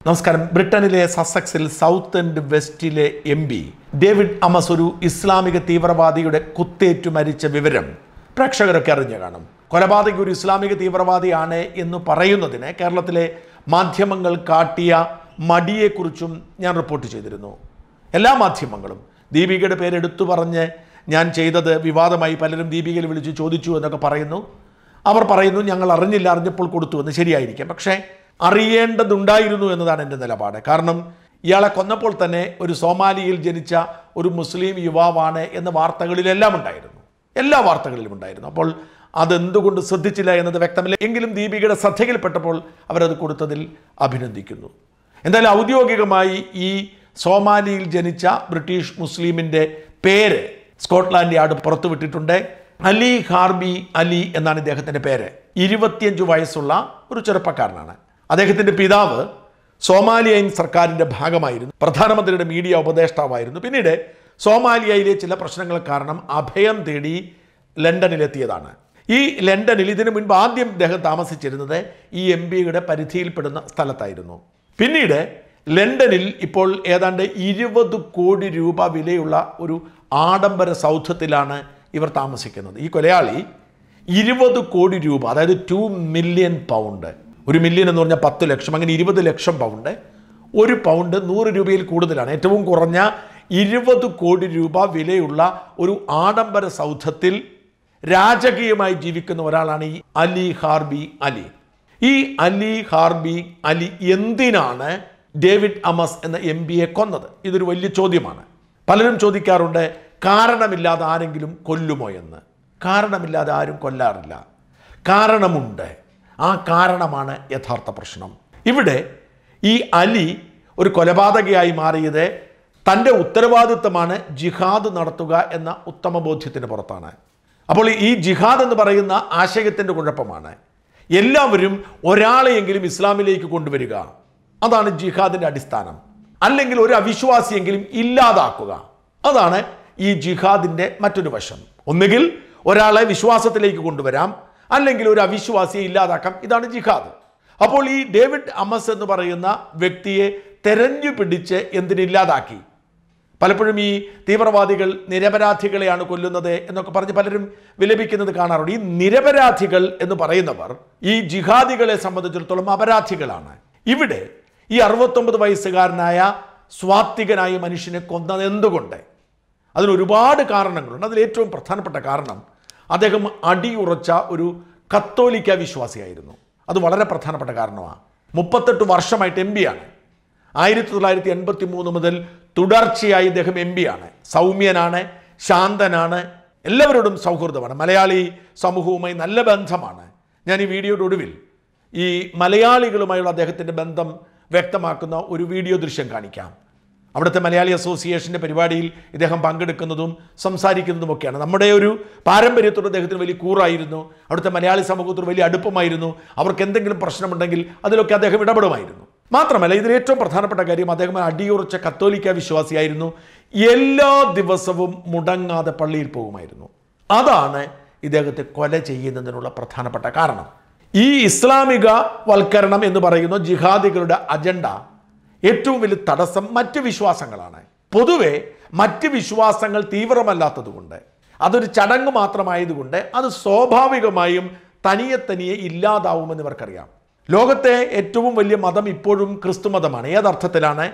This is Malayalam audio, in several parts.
നമസ്കാരം ബ്രിട്ടനിലെ സസക്സിൽ സൗത്ത് ആൻഡ് വെസ്റ്റിലെ എം പി ഡേവിഡ് അമസ് ഒരു ഇസ്ലാമിക തീവ്രവാദിയുടെ കുത്തേറ്റു മരിച്ച വിവരം പ്രേക്ഷകരൊക്കെ അറിഞ്ഞു കാണും കൊലപാതകി ഒരു ഇസ്ലാമിക തീവ്രവാദിയാണ് എന്ന് പറയുന്നതിന് കേരളത്തിലെ മാധ്യമങ്ങൾ കാട്ടിയ മടിയെക്കുറിച്ചും ഞാൻ റിപ്പോർട്ട് ചെയ്തിരുന്നു എല്ലാ മാധ്യമങ്ങളും ദീപികയുടെ പേര് എടുത്തു പറഞ്ഞ് ഞാൻ ചെയ്തത് വിവാദമായി പലരും ദീപികയിൽ വിളിച്ച് ചോദിച്ചു എന്നൊക്കെ പറയുന്നു അവർ പറയുന്നു ഞങ്ങൾ അറിഞ്ഞില്ല അറിഞ്ഞപ്പോൾ കൊടുത്തു എന്ന് ശരിയായിരിക്കാം പക്ഷേ അറിയേണ്ടതുണ്ടായിരുന്നു എന്നതാണ് എൻ്റെ നിലപാട് കാരണം ഇയാളെ കൊന്നപ്പോൾ തന്നെ ഒരു സോമാലിയിൽ ജനിച്ച ഒരു മുസ്ലിം യുവാവാണ് എന്ന വാർത്തകളിലെല്ലാം ഉണ്ടായിരുന്നു എല്ലാ വാർത്തകളിലും ഉണ്ടായിരുന്നു അപ്പോൾ അതെന്തുകൊണ്ട് ശ്രദ്ധിച്ചില്ല എന്നത് വ്യക്തമല്ല എങ്കിലും ദീപികയുടെ ശ്രദ്ധയിൽപ്പെട്ടപ്പോൾ അവരത് കൊടുത്തതിൽ അഭിനന്ദിക്കുന്നു എന്തായാലും ഔദ്യോഗികമായി ഈ സോമാലിയിൽ ജനിച്ച ബ്രിട്ടീഷ് മുസ്ലിമിൻ്റെ പേര് സ്കോട്ട്ലാൻഡ് യാർഡ് പുറത്തുവിട്ടിട്ടുണ്ട് അലി ഹാർബി അലി എന്നാണ് ഇദ്ദേഹത്തിൻ്റെ പേര് ഇരുപത്തിയഞ്ച് വയസ്സുള്ള ഒരു ചെറുപ്പക്കാരനാണ് അദ്ദേഹത്തിൻ്റെ പിതാവ് സോമാലിയൻ സർക്കാരിൻ്റെ ഭാഗമായിരുന്നു പ്രധാനമന്ത്രിയുടെ മീഡിയ ഉപദേഷ്ടാവായിരുന്നു പിന്നീട് സോമാലിയയിലെ ചില പ്രശ്നങ്ങൾ കാരണം അഭയം തേടി ലണ്ടനിലെത്തിയതാണ് ഈ ലണ്ടനിൽ ഇതിനു മുൻപ് ആദ്യം ഇദ്ദേഹം താമസിച്ചിരുന്നത് ഈ എം പിയുടെ പരിധിയിൽപ്പെടുന്ന സ്ഥലത്തായിരുന്നു പിന്നീട് ലണ്ടനിൽ ഇപ്പോൾ ഏതാണ്ട് ഇരുപത് കോടി രൂപ വിലയുള്ള ഒരു ആഡംബര സൗധത്തിലാണ് ഇവർ താമസിക്കുന്നത് ഈ കൊലയാളി ഇരുപത് കോടി രൂപ അതായത് ടു മില്യൺ പൗണ്ട് ഒരു മില്യൺ എന്ന് പറഞ്ഞാൽ പത്ത് ലക്ഷം അങ്ങനെ ഇരുപത് ലക്ഷം പൗണ്ട് ഒരു പൗണ്ട് നൂറ് രൂപയിൽ കൂടുതലാണ് ഏറ്റവും കുറഞ്ഞ ഇരുപത് കോടി രൂപ വിലയുള്ള ഒരു ആഡംബര സൗധത്തിൽ രാജകീയമായി ജീവിക്കുന്ന ഒരാളാണ് ഈ അലി ഹാർബി അലി ഈ അലി ഹാർബി അലി എന്തിനാണ് ഡേവിഡ് അമസ് എന്ന എം പിയെ കൊന്നത് ഇതൊരു വലിയ ചോദ്യമാണ് പലരും ചോദിക്കാറുണ്ട് കാരണമില്ലാതെ ആരെങ്കിലും കൊല്ലുമോ എന്ന് കാരണമില്ലാതെ ആരും കൊല്ലാറില്ല കാരണമുണ്ട് ആ കാരണമാണ് യഥാർത്ഥ പ്രശ്നം ഇവിടെ ഈ അലി ഒരു കൊലപാതകയായി മാറിയത് തൻ്റെ ഉത്തരവാദിത്തമാണ് ജിഹാദ് നടത്തുക എന്ന ഉത്തമ ബോധ്യത്തിന് പുറത്താണ് അപ്പോൾ ഈ ജിഹാദ് എന്ന് പറയുന്ന ആശയത്തിൻ്റെ കുഴപ്പമാണ് എല്ലാവരും ഒരാളെയെങ്കിലും ഇസ്ലാമിലേക്ക് കൊണ്ടുവരിക അതാണ് ജിഹാദിൻ്റെ അടിസ്ഥാനം അല്ലെങ്കിൽ ഒരു അവിശ്വാസിയെങ്കിലും ഇല്ലാതാക്കുക അതാണ് ഈ ജിഹാദിൻ്റെ മറ്റൊരു വശം ഒന്നുകിൽ ഒരാളെ വിശ്വാസത്തിലേക്ക് കൊണ്ടുവരാം അല്ലെങ്കിൽ ഒരു അവിശ്വാസിയെ ഇല്ലാതാക്കാം ഇതാണ് ജിഹാദ് അപ്പോൾ ഈ ഡേവിഡ് അമസ് എന്ന് പറയുന്ന വ്യക്തിയെ തെരഞ്ഞു പിടിച്ച് എന്തിനില്ലാതാക്കി പലപ്പോഴും ഈ തീവ്രവാദികൾ നിരപരാധികളെയാണ് കൊല്ലുന്നത് എന്നൊക്കെ പറഞ്ഞ് പലരും വിലപിക്കുന്നത് കാണാറുണ്ട് ഈ നിരപരാധികൾ എന്ന് പറയുന്നവർ ഈ ജിഹാദികളെ സംബന്ധിച്ചിടത്തോളം അപരാധികളാണ് ഇവിടെ ഈ അറുപത്തൊമ്പത് വയസ്സുകാരനായ സ്വാത്വികനായ മനുഷ്യനെ കൊന്നത് എന്തുകൊണ്ട് അതിന് ഒരുപാട് കാരണങ്ങളുണ്ട് അതിൽ ഏറ്റവും പ്രധാനപ്പെട്ട കാരണം അദ്ദേഹം അടിയുറച്ച ഒരു കത്തോലിക്ക വിശ്വാസിയായിരുന്നു അത് വളരെ പ്രധാനപ്പെട്ട കാരണമാണ് മുപ്പത്തെട്ട് വർഷമായിട്ട് എം ആണ് ആയിരത്തി തൊള്ളായിരത്തി എൺപത്തി മൂന്ന് മുതൽ തുടർച്ചയായി ഇദ്ദേഹം എം ആണ് സൗമ്യനാണ് ശാന്തനാണ് എല്ലാവരോടും സൗഹൃദമാണ് മലയാളി സമൂഹവുമായി നല്ല ബന്ധമാണ് ഞാൻ ഈ വീഡിയോയുടെ ഒടുവിൽ ഈ മലയാളികളുമായുള്ള അദ്ദേഹത്തിൻ്റെ ബന്ധം വ്യക്തമാക്കുന്ന ഒരു വീഡിയോ ദൃശ്യം കാണിക്കാം അവിടുത്തെ മലയാളി അസോസിയേഷൻ്റെ പരിപാടിയിൽ ഇദ്ദേഹം പങ്കെടുക്കുന്നതും സംസാരിക്കുന്നതുമൊക്കെയാണ് നമ്മുടെ ഒരു പാരമ്പര്യത്തോട് അദ്ദേഹത്തിന് വലിയ കൂറായിരുന്നു അവിടുത്തെ മലയാളി സമൂഹത്തോട് വലിയ അടുപ്പമായിരുന്നു അവർക്ക് എന്തെങ്കിലും പ്രശ്നമുണ്ടെങ്കിൽ അതിലൊക്കെ അദ്ദേഹം ഇടപെടുമായിരുന്നു മാത്രമല്ല ഇതിൽ ഏറ്റവും പ്രധാനപ്പെട്ട കാര്യം അദ്ദേഹം അടിയുറച്ച കത്തോലിക്ക വിശ്വാസിയായിരുന്നു എല്ലാ ദിവസവും മുടങ്ങാതെ പള്ളിയിൽ പോകുമായിരുന്നു അതാണ് ഇദ്ദേഹത്തെ കൊല ചെയ്യുന്നതിനുള്ള പ്രധാനപ്പെട്ട കാരണം ഈ ഇസ്ലാമിക വൽക്കരണം എന്ന് പറയുന്ന ജിഹാദികളുടെ അജണ്ട ഏറ്റവും വലിയ തടസ്സം മറ്റ് വിശ്വാസങ്ങളാണ് പൊതുവെ മറ്റ് വിശ്വാസങ്ങൾ തീവ്രമല്ലാത്തതുകൊണ്ട് അതൊരു ചടങ്ങ് മാത്രമായതുകൊണ്ട് അത് സ്വാഭാവികമായും തനിയെ തനിയെ ഇല്ലാതാവുമെന്ന് ഇവർക്കറിയാം ലോകത്തെ ഏറ്റവും വലിയ മതം ഇപ്പോഴും ക്രിസ്തു മതമാണ് ഏതർത്ഥത്തിലാണ്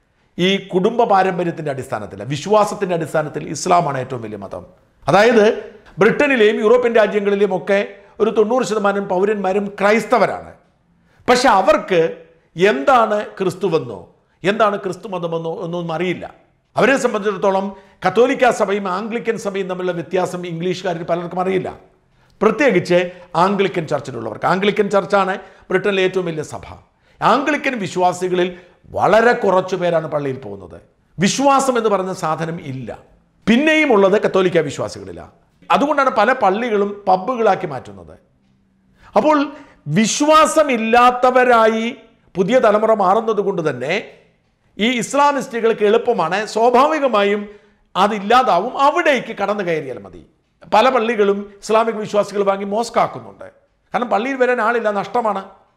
ഈ കുടുംബ പാരമ്പര്യത്തിൻ്റെ അടിസ്ഥാനത്തിൽ വിശ്വാസത്തിൻ്റെ അടിസ്ഥാനത്തിൽ ഇസ്ലാമാണ് ഏറ്റവും വലിയ മതം അതായത് ബ്രിട്ടനിലെയും യൂറോപ്യൻ രാജ്യങ്ങളിലെയും ഒക്കെ ഒരു തൊണ്ണൂറ് ശതമാനം പൗരന്മാരും ക്രൈസ്തവരാണ് പക്ഷെ അവർക്ക് എന്താണ് ക്രിസ്തുവെന്നോ എന്താണ് ക്രിസ്തു മതമെന്നോ ഒന്നും അറിയില്ല അവരെ സംബന്ധിച്ചിടത്തോളം കത്തോലിക്ക സഭയും ആംഗ്ലിക്കൻ സഭയും തമ്മിലുള്ള വ്യത്യാസം ഇംഗ്ലീഷുകാരിൽ പലർക്കും അറിയില്ല പ്രത്യേകിച്ച് ആംഗ്ലിക്കൻ ചർച്ചിലുള്ളവർക്ക് ആംഗ്ലിക്കൻ ചർച്ചാണ് ബ്രിട്ടനിലെ ഏറ്റവും വലിയ സഭ ആംഗ്ലിക്കൻ വിശ്വാസികളിൽ വളരെ കുറച്ചു പേരാണ് പള്ളിയിൽ പോകുന്നത് വിശ്വാസം എന്ന് പറയുന്ന സാധനം ഇല്ല പിന്നെയും ഉള്ളത് കത്തോലിക്ക വിശ്വാസികളിലാണ് അതുകൊണ്ടാണ് പല പള്ളികളും പബ്ബുകളാക്കി മാറ്റുന്നത് അപ്പോൾ വിശ്വാസമില്ലാത്തവരായി പുതിയ തലമുറ മാറുന്നത് കൊണ്ട് തന്നെ ഈ ഇസ്ലാമിസ്റ്റുകൾക്ക് എളുപ്പമാണ് സ്വാഭാവികമായും അതില്ലാതാവും അവിടേക്ക് കടന്നു കയറിയാൽ മതി പല പള്ളികളും ഇസ്ലാമിക് വിശ്വാസികൾ വാങ്ങി മോസ്കാക്കുന്നുണ്ട് കാരണം പള്ളിയിൽ വരാൻ ആളില്ല നഷ്ടമാണ്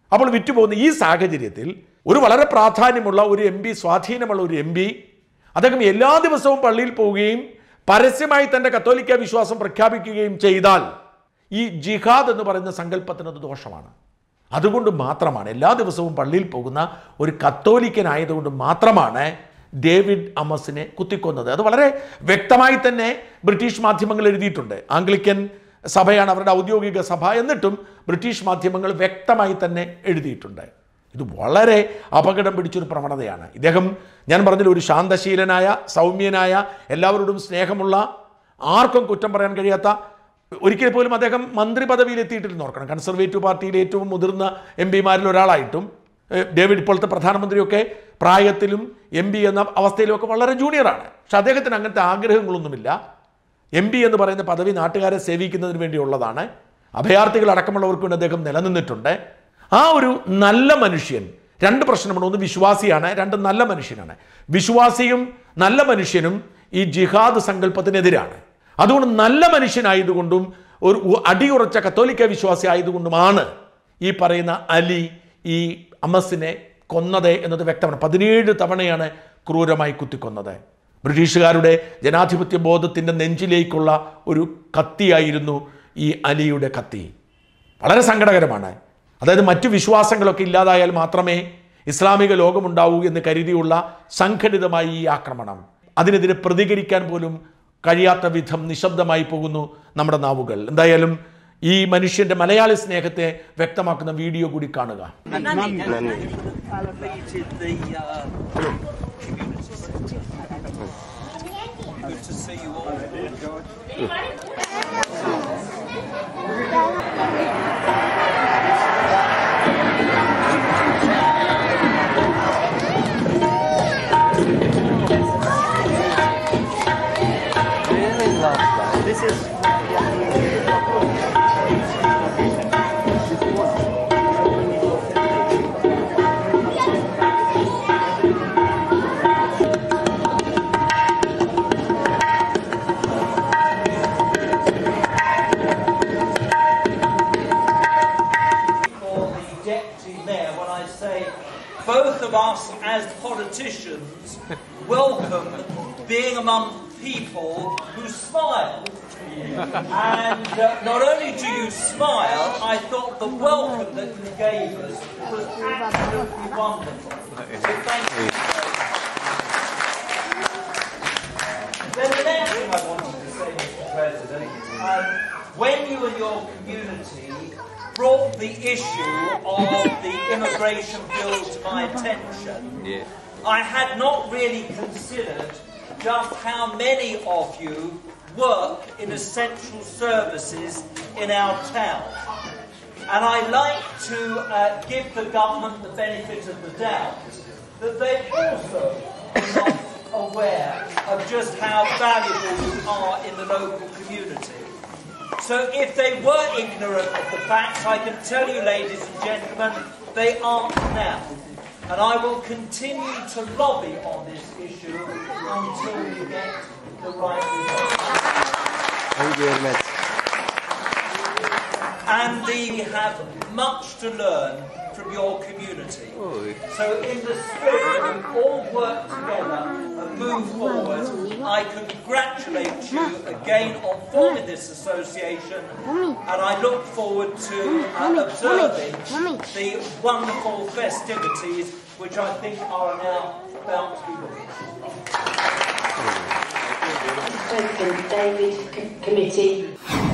അപ്പോൾ വിറ്റുപോകുന്ന ഈ സാഹചര്യത്തിൽ ഒരു വളരെ പ്രാധാന്യമുള്ള ഒരു എം പി സ്വാധീനമുള്ള ഒരു എം പി അദ്ദേഹം എല്ലാ ദിവസവും പള്ളിയിൽ പോവുകയും പരസ്യമായി തന്റെ കത്തോലിക്ക വിശ്വാസം പ്രഖ്യാപിക്കുകയും ചെയ്താൽ ഈ ജിഹാദ് എന്ന് പറയുന്ന സങ്കല്പത്തിന് അത് ദോഷമാണ് അതുകൊണ്ട് മാത്രമാണ് എല്ലാ ദിവസവും പള്ളിയിൽ പോകുന്ന ഒരു കത്തോലിക്കനായതുകൊണ്ട് മാത്രമാണ് ഡേവിഡ് അമസിനെ കുത്തിക്കൊന്നത് അത് വളരെ വ്യക്തമായി തന്നെ ബ്രിട്ടീഷ് മാധ്യമങ്ങൾ എഴുതിയിട്ടുണ്ട് ആംഗ്ലിക്കൻ സഭയാണ് അവരുടെ ഔദ്യോഗിക സഭ എന്നിട്ടും ബ്രിട്ടീഷ് മാധ്യമങ്ങൾ വ്യക്തമായി തന്നെ എഴുതിയിട്ടുണ്ട് ഇത് വളരെ അപകടം പിടിച്ചൊരു പ്രവണതയാണ് ഇദ്ദേഹം ഞാൻ പറഞ്ഞില്ല ഒരു ശാന്തശീലനായ സൗമ്യനായ എല്ലാവരോടും സ്നേഹമുള്ള ആർക്കും കുറ്റം പറയാൻ കഴിയാത്ത ഒരിക്കൽ പോലും അദ്ദേഹം മന്ത്രി പദവിയിൽ എത്തിയിട്ടില്ലെന്ന് ഓർക്കണം കൺസർവേറ്റീവ് പാർട്ടിയിലെ ഏറ്റവും മുതിർന്ന എം പിമാരിൽ ഒരാളായിട്ടും ഏഹ്, ഡേവിഡ് ഇപ്പോഴത്തെ പ്രധാനമന്ത്രിയൊക്കെ പ്രായത്തിലും എം പി എന്ന അവസ്ഥയിലും ഒക്കെ വളരെ ജൂനിയറാണ് പക്ഷെ അദ്ദേഹത്തിന് അങ്ങനത്തെ ആഗ്രഹങ്ങളൊന്നുമില്ല എം പി എന്ന് പറയുന്ന പദവി നാട്ടുകാരെ സേവിക്കുന്നതിന് വേണ്ടിയുള്ളതാണ് അഭയാർത്ഥികൾ അടക്കമുള്ളവർക്ക് വേണ്ടി അദ്ദേഹം നിലനിന്നിട്ടുണ്ട് ആ ഒരു നല്ല മനുഷ്യൻ രണ്ട് പ്രശ്നമുണ്ട് ഒന്ന് വിശ്വാസിയാണ് രണ്ട് നല്ല മനുഷ്യനാണ് വിശ്വാസിയും നല്ല മനുഷ്യനും ഈ ജിഹാദ് സങ്കല്പത്തിനെതിരാണ് അതുകൊണ്ട് നല്ല മനുഷ്യനായതുകൊണ്ടും ഒരു ഉ- അടിയുറച്ച കത്തോലിക്ക വിശ്വാസി ആയതുകൊണ്ടുമാണ് ഈ പറയുന്ന അലി ഈ അമസിനെ കൊന്നത് എന്നത് വ്യക്തമാണ് പതിനേഴ് തവണയാണ് ക്രൂരമായി കുത്തിക്കൊന്നത് ബ്രിട്ടീഷുകാരുടെ ജനാധിപത്യ ബോധത്തിൻ്റെ നെഞ്ചിലേക്കുള്ള ഒരു കത്തിയായിരുന്നു ഈ അലിയുടെ കത്തി വളരെ സങ്കടകരമാണ് അതായത് മറ്റു വിശ്വാസങ്ങളൊക്കെ ഇല്ലാതായാൽ മാത്രമേ ഇസ്ലാമിക ലോകമുണ്ടാവൂ എന്ന് കരുതിയുള്ള സംഘടിതമായി ഈ ആക്രമണം അതിനെതിരെ പ്രതികരിക്കാൻ പോലും കഴിയാത്ത വിധം നിശബ്ദമായി പോകുന്നു നമ്മുടെ നാവുകൾ എന്തായാലും ഈ മനുഷ്യന്റെ മലയാളി സ്നേഹത്തെ വ്യക്തമാക്കുന്ന വീഡിയോ കൂടി കാണുക completed the uh, community centre. Good to see you all. Really love that. This is for the deputy mayor when I say both of us as politicians welcome being among people who smile. And uh, not only do you smile, I thought the welcome that you gave us was absolutely wonderful. So thank you. Then the next thing I wanted to say, Mr. President, um, when you and your community brought the issue of the immigration bill to my attention, I had not really considered just how many of you work in essential services in our town. And I like to uh, give the government the benefit of the doubt that they also are not aware of just how valuable you are in the local community. So if they were ignorant of the facts, I can tell you, ladies and gentlemen, they aren't now. And I will continue to lobby on this issue until we get the right result. Thank you very much. And we have much to learn from your community. So in the spirit that we all work together and move forward, I congratulate you again on forming this association and I look forward to uh, observing the wonderful festivities which I think are now about to be launched. President David C- Committee.